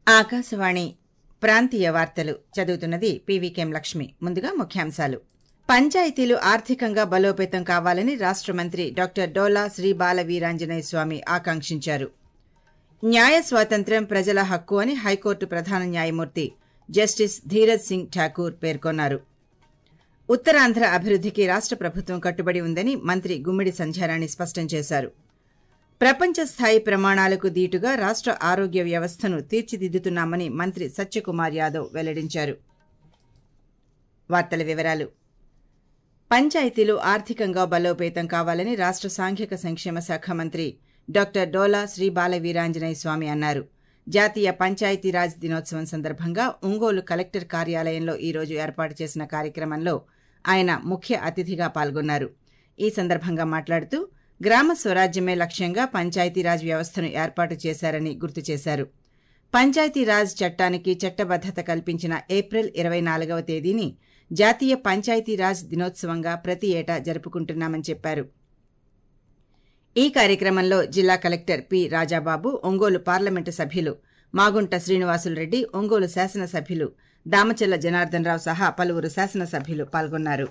ఆకాశవాణి ప్రాంతీయ వార్తలు చదువుతున్నది పీవీకేం లక్ష్మి ముందుగా ముఖ్యాంశాలు పంచాయతీలు ఆర్థికంగా బలోపేతం కావాలని రాష్ట మంత్రి డాక్టర్ డోలా శ్రీ బాల వీరాంజనేయ స్వామి ఆకాంక్షించారు న్యాయ స్వాతంత్ర్యం ప్రజల హక్కు అని హైకోర్టు ప్రధాన న్యాయమూర్తి జస్టిస్ ధీరజ్ సింగ్ ఠాకూర్ పేర్కొన్నారు ఉత్తరాంధ్ర అభివృద్ధికి రాష్ట ప్రభుత్వం కట్టుబడి ఉందని మంత్రి గుమ్మిడి సంధ్యారాణి స్పష్టం చేశారు ప్రపంచ స్థాయి ప్రమాణాలకు దీటుగా రాష్ట ఆరోగ్య వ్యవస్థను తీర్చిదిద్దుతున్నామని మంత్రి సత్యకుమార్ యాదవ్ వెల్లడించారు వార్తల వివరాలు పంచాయతీలు ఆర్థికంగా బలోపేతం కావాలని రాష్ట సాంఘిక సంక్షేమ శాఖ మంత్రి డాక్టర్ డోలా శ్రీ బాల వీరాంజనేయ స్వామి అన్నారు జాతీయ పంచాయతీరాజ్ దినోత్సవం సందర్భంగా ఒంగోలు కలెక్టర్ కార్యాలయంలో ఈ రోజు ఏర్పాటు చేసిన కార్యక్రమంలో ఆయన ముఖ్య అతిథిగా పాల్గొన్నారు ఈ సందర్భంగా మాట్లాడుతూ గ్రామ స్వరాజ్యమే లక్ష్యంగా పంచాయతీరాజ్ వ్యవస్థను ఏర్పాటు చేశారని గుర్తు చేశారు పంచాయతీరాజ్ చట్టానికి చట్టబద్దత కల్పించిన ఏప్రిల్ ఇరవై నాలుగవ తేదీని జాతీయ పంచాయతీరాజ్ దినోత్సవంగా ప్రతి ఏటా జరుపుకుంటున్నామని చెప్పారు ఈ కార్యక్రమంలో జిల్లా collector P Rajababu Ongole parliament సభ్యులు మాగుంట శ్రీనివాసులరెడ్డి ఒంగోలు శాసనసభ్యులు దామచల్ల జనార్దన్ రావు సహా పలువురు శాసనసభ్యులు పాల్గొన్నారు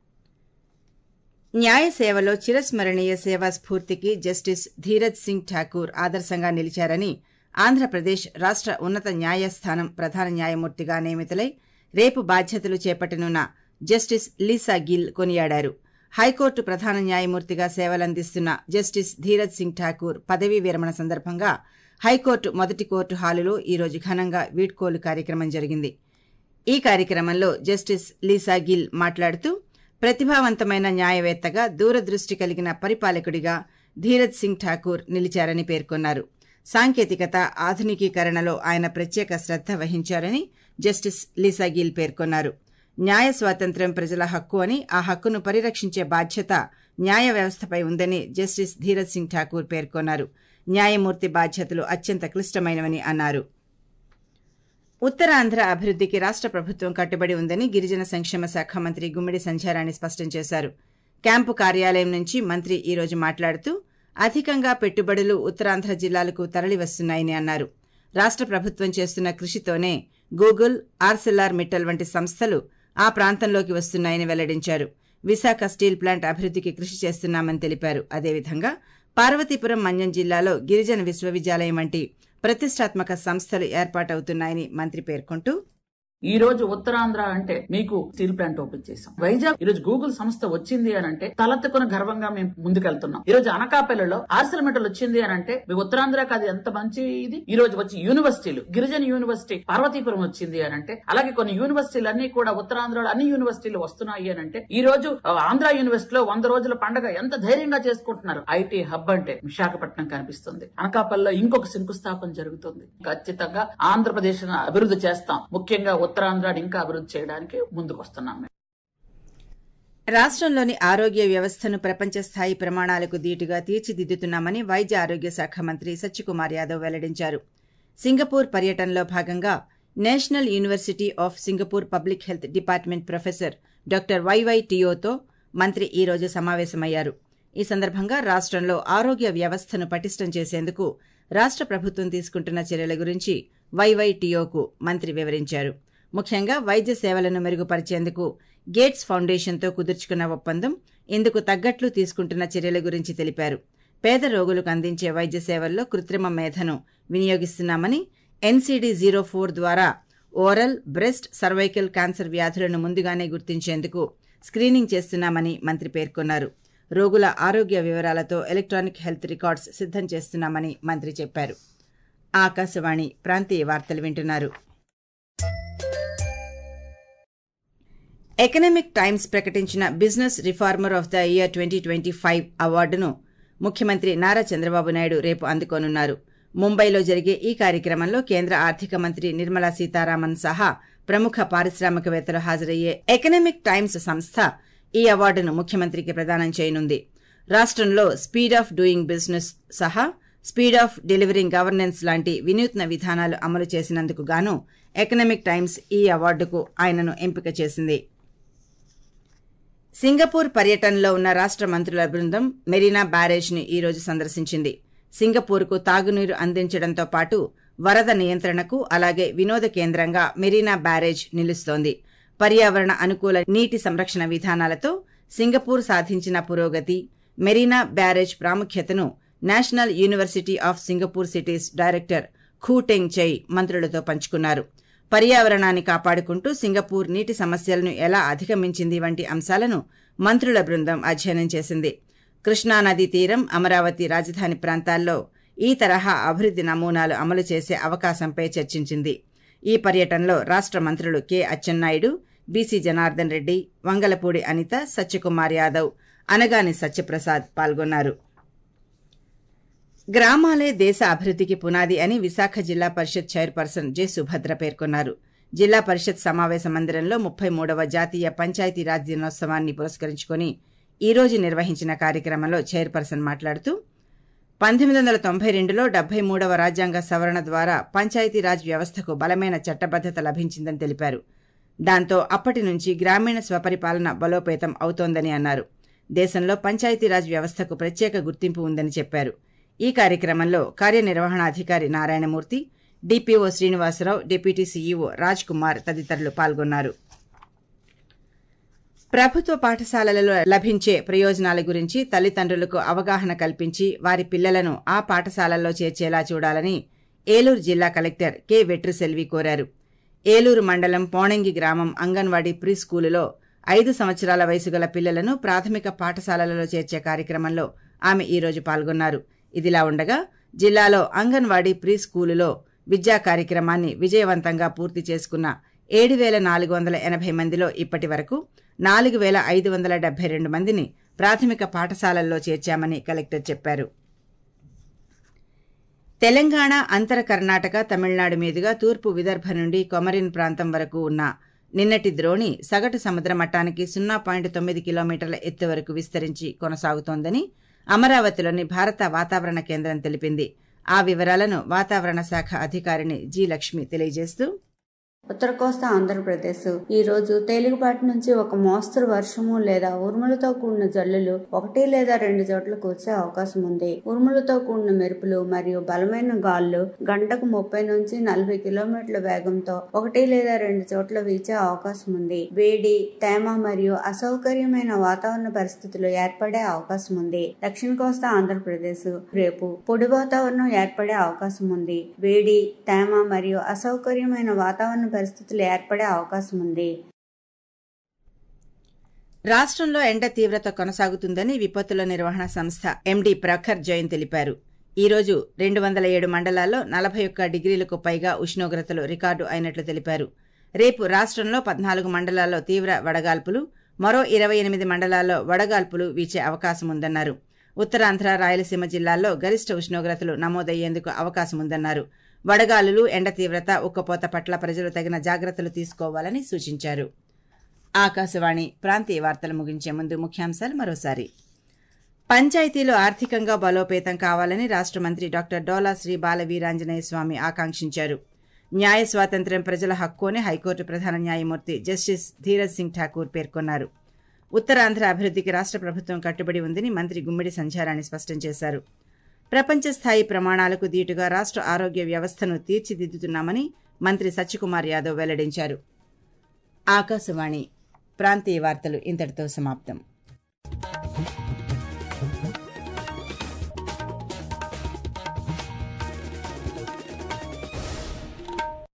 న్యాయ సేవలో చిరస్మరణీయ సేవా స్ఫూర్తికి జస్టిస్ ధీరజ్ సింగ్ ఠాకూర్ ఆదర్శంగా నిలిచారని ఆంధ్రప్రదేశ్ రాష్ట ఉన్నత న్యాయస్థానం ప్రధాన న్యాయమూర్తిగా నియమితులై రేపు బాధ్యతలు చేపట్టనున్న జస్టిస్ లీసా గిల్ కొనియాడారు హైకోర్టు ప్రధాన న్యాయమూర్తిగా సేవలందిస్తున్న జస్టిస్ ధీరజ్ సింగ్ ఠాకూర్ పదవీ విరమణ సందర్భంగా హైకోర్టు మొదటి కోర్టు హాలులో ఈ రోజు ఘనంగా వీడ్కోలు కార్యక్రమం జరిగింది ఈ కార్యక్రమంలో జస్టిస్ లీసా గిల్ మాట్లాడుతూ ప్రతిభావంతమైన న్యాయవేత్తగా దూరదృష్టి కలిగిన పరిపాలకుడిగా ధీరజ్ సింగ్ ఠాకూర్ నిలిచారని పేర్కొన్నారు సాంకేతికత ఆధునికీకరణలో ఆయన ప్రత్యేక శ్రద్ధ వహించారని జస్టిస్ లీసా గిల్ పేర్కొన్నారు న్యాయ స్వాతంత్ర్యం ప్రజల హక్కు అని ఆ హక్కును పరిరక్షించే బాధ్యత న్యాయ వ్యవస్థపై ఉందని జస్టిస్ ధీరజ్ సింగ్ ఠాకూర్ పేర్కొన్నారు న్యాయమూర్తి బాధ్యతలు అత్యంత క్లిష్టమైనవని అన్నారు ఉత్తరాంధ్ర అభివృద్ధికి రాష్ట ప్రభుత్వం కట్టుబడి ఉందని గిరిజన సంక్షేమ శాఖ మంత్రి గుమ్మిడి సంధ్యారాణి స్పష్టం చేశారు క్యాంపు కార్యాలయం నుంచి మంత్రి ఈ రోజు మాట్లాడుతూ అధికంగా పెట్టుబడులు ఉత్తరాంధ్ర జిల్లాలకు తరలివస్తున్నాయని అన్నారు రాష్ట ప్రభుత్వం చేస్తున్న కృషితోనే గూగుల్ ఆర్సెల్ఆర్ మిట్టల్ వంటి సంస్థలు ఆ ప్రాంతంలోకి వస్తున్నాయని వెల్లడించారు విశాఖ స్టీల్ ప్లాంట్ అభివృద్ధికి కృషి చేస్తున్నామని తెలిపారు అదేవిధంగా పార్వతీపురం మన్యం జిల్లాలో గిరిజన విశ్వవిద్యాలయం వంటి ప్రతిష్టాత్మక సంస్థలు ఏర్పాటవుతున్నాయని మంత్రి పేర్కొంటూ ఈ రోజు ఉత్తరాంధ్ర అంటే మీకు స్టీల్ ప్లాంట్ ఓపెన్ చేసాం వైజాగ్ ఈ రోజు గూగుల్ సంస్థ వచ్చింది అని అంటే తలెత్తుకుని గర్వంగా మేము ముందుకెళ్తున్నాం ఈ రోజు అనకాపల్లిలో ఆర్సల్ మెటల్ వచ్చింది అని అంటే మీ ఉత్తరాంధ్రకు అది ఎంత మంచి ఇది ఈ రోజు వచ్చి యూనివర్సిటీలు గిరిజన యూనివర్సిటీ పార్వతీపురం వచ్చింది అని అంటే అలాగే కొన్ని యూనివర్సిటీలు అన్ని కూడా ఉత్తరాంధ్రలో అన్ని యూనివర్సిటీలు వస్తున్నాయి అని అంటే ఈ రోజు ఆంధ్ర యూనివర్సిటీలో వంద రోజుల పండగ ఎంత ధైర్యంగా చేసుకుంటున్నారు ఐటీ హబ్ అంటే విశాఖపట్నం కనిపిస్తుంది అనకాపల్లిలో ఇంకొక శంకుస్థాపన జరుగుతుంది ఖచ్చితంగా ఆంధ్రప్రదేశ్ అభివృద్ధి చేస్తాం ముఖ్యంగా ఉత్తరాంధ్రాన్ని ఇంకా అభివృద్ధి చేయడానికి ముందుకు వస్తున్నాం మేము. రాష్టంలోని ఆరోగ్య వ్యవస్థను ప్రపంచ స్థాయి ప్రమాణాలకు దీటుగా తీర్చిదిద్దుతున్నామని వైద్య ఆరోగ్య శాఖ మంత్రి సత్యకుమార్ యాదవ్ వెల్లడించారు సింగపూర్ పర్యటనలో భాగంగా national university of Singapore public health department professor doctor YY టియోతో మంత్రి ఈ రోజు సమావేశమయ్యారు ఈ సందర్భంగా రాష్టంలో ఆరోగ్య వ్యవస్థను పటిష్టం చేసేందుకు రాష్ట ప్రభుత్వం తీసుకుంటున్న చర్యల గురించి వైవై టియోకు మంత్రి వివరించారు ముఖ్యంగా వైద్య సేవలను మెరుగుపరిచేందుకు గేట్స్ ఫౌండేషన్తో కుదుర్చుకున్న ఒప్పందం ఇందుకు తగ్గట్లు తీసుకుంటున్న చర్యల గురించి తెలిపారు పేద రోగులకు అందించే వైద్య సేవల్లో కృత్రిమ మేధను వినియోగిస్తున్నామని ఎన్సీడీ జీరో ఫోర్ ద్వారా ఓరల్ బ్రెస్ట్ సర్వైకల్ క్యాన్సర్ వ్యాధులను ముందుగానే గుర్తించేందుకు స్క్రీనింగ్ చేస్తున్నామని మంత్రి పేర్కొన్నారు రోగుల ఆరోగ్య వివరాలతో ఎలక్ట్రానిక్ హెల్త్ రికార్డ్స్ సిద్దం చేస్తున్నామని మంత్రి చెప్పారు ఆకాశవాణి ప్రాంతీయ వార్తలు వింటున్నారు ఎకనామిక్ టైమ్స్ ప్రకటించిన business reformer of the year twenty twenty five అవార్డును ముఖ్యమంత్రి నారా చంద్రబాబు నాయుడు రేపు అందుకోనున్నారు ముంబైలో జరిగే ఈ కార్యక్రమంలో కేంద్ర ఆర్థిక మంత్రి నిర్మలా సీతారామన్ సహా ప్రముఖ పారిశ్రామికవేత్తలు హాజరయ్యే ఎకనామిక్ టైమ్స్ సంస్థ ఈ అవార్డును ముఖ్యమంత్రికి ప్రదానం చేయనుంది రాష్టంలో స్పీడ్ ఆఫ్ డూయింగ్ బిజినెస్ సహా స్పీడ్ ఆఫ్ డెలివరింగ్ గవర్నెన్స్ లాంటి వినూత్న విధానాలు అమలు చేసినందుకు గాను ఎకనామిక్ టైమ్స్ ఈ అవార్డుకు ఆయనను ఎంపిక చేసింది సింగపూర్ పర్యటనలో ఉన్న రాష్ట మంత్రుల బృందం మెరీనా బ్యారేజ్ ని ఈ రోజు సందర్శించింది సింగపూర్కు తాగునీరు అందించడంతో పాటు వరద నియంత్రణకు అలాగే వినోద కేంద్రంగా మెరీనా బ్యారేజ్ నిలుస్తోంది పర్యావరణ అనుకూల నీటి సంరక్షణ విధానాలతో సింగపూర్ సాధించిన పురోగతి మెరీనా బ్యారేజ్ ప్రాముఖ్యతను national university of Singapore cities director Khoo Teng Chye మంత్రులతో పంచుకున్నారు పర్యావరణాన్ని కాపాడుకుంటూ సింగపూర్ నీటి సమస్యలను ఎలా అధిగమించింది వంటి అంశాలను మంత్రుల బృందం అధ్యయనం చేసింది కృష్ణానదీ తీరం అమరావతి రాజధాని ప్రాంతాల్లో ఈ తరహా అభివృద్ది నమూనాలు అమలు చేసే అవకాశంపై చర్చించింది ఈ పర్యటనలో రాష్ట మంత్రులు కె అచ్చెన్నాయుడు బీసీ జనార్దన్ రెడ్డి వంగలపూడి అనిత సత్యకుమార్ యాదవ్ అనగాని సత్యప్రసాద్ పాల్గొన్నారు గ్రామాలే దేశ అభివృద్ధికి పునాది అని విశాఖ జిల్లా పరిషత్ చైర్పర్సన్ జె సుభద్ర పేర్కొన్నారు జిల్లా పరిషత్ సమావేశ మందిరంలో ముప్పై మూడవ జాతీయ పంచాయతీరాజ్ దినోత్సవాన్ని పురస్కరించుకుని ఈ రోజు నిర్వహించిన కార్యక్రమంలో చైర్పర్సన్ మాట్లాడుతూ పంతొమ్మిది వందల తొంభై రెండులో డెబ్బై మూడవ రాజ్యాంగ సవరణ ద్వారా పంచాయతీరాజ్ వ్యవస్థకు బలమైన చట్టబద్దత లభించిందని తెలిపారు దాంతో అప్పటి నుంచి గ్రామీణ స్వపరిపాలన బలోపేతం అవుతోందని అన్నారు దేశంలో పంచాయతీరాజ్ వ్యవస్థకు ప్రత్యేక గుర్తింపు ఉందని చెప్పారు ఈ కార్యక్రమంలో కార్యనిర్వహణాధికారి Narayanamurthy DPO Srinivasa Rao deputy CEO Raj Kumar తదితరులు పాల్గొన్నారు ప్రభుత్వ పాఠశాలలలో లభించే ప్రయోజనాల గురించి తల్లిదండ్రులకు అవగాహన కల్పించి వారి పిల్లలను ఆ పాఠశాలల్లో చేర్చేలా చూడాలని ఏలూరు జిల్లా కలెక్టర్ కె వెట్రిసెల్వి కోరారు ఏలూరు మండలం పోణంగి గ్రామం అంగన్వాడీ ప్రీ స్కూలులో ఐదు సంవత్సరాల వయసు గల పిల్లలను ప్రాథమిక పాఠశాలలలో చేర్చే కార్యక్రమంలో ఆమె ఈ రోజు పాల్గొన్నారు ఇదిలా ఉండగా జిల్లాలో అంగన్వాడీ ప్రీ స్కూలులో విద్యా కార్యక్రమాన్ని విజయవంతంగా పూర్తి చేసుకున్న ఏడు వేల నాలుగు వందల ఎనభై మందిలో ఇప్పటి వరకు నాలుగు వేల ఐదు వందల డెబ్బై రెండు మందిని ప్రాథమిక పాఠశాలల్లో చేర్చామని కలెక్టర్ చెప్పారు తెలంగాణ అంతర కర్ణాటక తమిళనాడు మీదుగా తూర్పు విదర్భ నుండి కొమరిన్ ప్రాంతం వరకు ఉన్న నిన్నటి ద్రోణి సగటు సముద్ర మట్టానికి సున్నా పాయింట్ తొమ్మిది కిలోమీటర్ల ఎత్తు వరకు విస్తరించి కొనసాగుతోందని అమరావతిలోని భారత వాతావరణ కేంద్రం తెలిపింది ఆ వివరాలను వాతావరణ శాఖ అధికారిని జి లక్ష్మి తెలియజేస్తూ ఉత్తర కోస్తా ఆంధ్రప్రదేశ్ ఈ రోజు తేలికపాటి నుంచి ఒక మోస్తరు వర్షము లేదా ఉరుములతో కూడిన జల్లులు ఒకటి లేదా రెండు చోట్ల కురిసే అవకాశం ఉంది ఉరుములతో కూడిన మెరుపులు మరియు బలమైన గాలులు గంటకు ముప్పై నుంచి నలభై కిలోమీటర్ల వేగంతో ఒకటి లేదా రెండు చోట్ల వీచే అవకాశం ఉంది వేడి తేమ మరియు అసౌకర్యమైన వాతావరణ పరిస్థితులు ఏర్పడే అవకాశం ఉంది దక్షిణ కోస్తా ఆంధ్రప్రదేశ్ రేపు పొడి వాతావరణం ఏర్పడే అవకాశం ఉంది వేడి తేమ మరియు అసౌకర్యమైన వాతావరణ పరిస్థితులు ఏర్పడే అవకాశం ఉంది రాష్ట్రంలో ఎండ తీవ్రత కొనసాగుతుందని విపత్తుల నిర్వహణ సంస్థ ఎండీ ప్రఖర్ జైన్ తెలిపారు ఈ రోజు రెండు వందల ఏడు మండలాల్లో నలభై ఒక్క డిగ్రీలకు పైగా ఉష్ణోగ్రతలు రికార్డు అయినట్లు తెలిపారు రేపు రాష్ట్రంలో పద్నాలుగు మండలాల్లో తీవ్ర వడగాల్పులు మరో ఇరవై ఎనిమిది మండలాల్లో వడగాల్పులు వీచే అవకాశం ఉందన్నారు ఉత్తరాంధ్ర రాయలసీమ జిల్లాల్లో గరిష్ట ఉష్ణోగ్రతలు నమోదయ్యేందుకు అవకాశం ఉందన్నారు వడగాలులు ఎండ తీవ్రత ఉక్కపోత పట్ల ప్రజలు తగిన జాగ్రత్తలు తీసుకోవాలని సూచించారు ఆకాశవాణి ప్రాంతీయ వార్తలు ముగించే ముందు ముఖ్యాంశాలు మరోసారి పంచాయతీలు ఆర్థికంగా బలోపేతం కావాలని రాష్ట మంత్రి డాక్టర్ డోలా శ్రీ బాల వీరాంజనేయ స్వామి ఆకాంక్షించారు న్యాయ స్వాతంత్ర్యం ప్రజల హక్కు అని హైకోర్టు ప్రధాన న్యాయమూర్తి జస్టిస్ ధీరజ్ సింగ్ ఠాకూర్ పేర్కొన్నారు ఉత్తరాంధ్ర అభివృద్ధికి రాష్ట ప్రభుత్వం కట్టుబడి ఉందని మంత్రి గుమ్మిడి సంధ్యారాణి స్పష్టం చేశారు ప్రపంచ స్థాయి ప్రమాణాలకు దీటుగా రాష్ట్ర ఆరోగ్య వ్యవస్థను తీర్చిదిద్దుతున్నామని మంత్రి సత్యకుమార్ యాదవ్ వెల్లడించారు ఆకాశవాణి ప్రాంతీయ వార్తలు ఇంతటితో సమాప్తం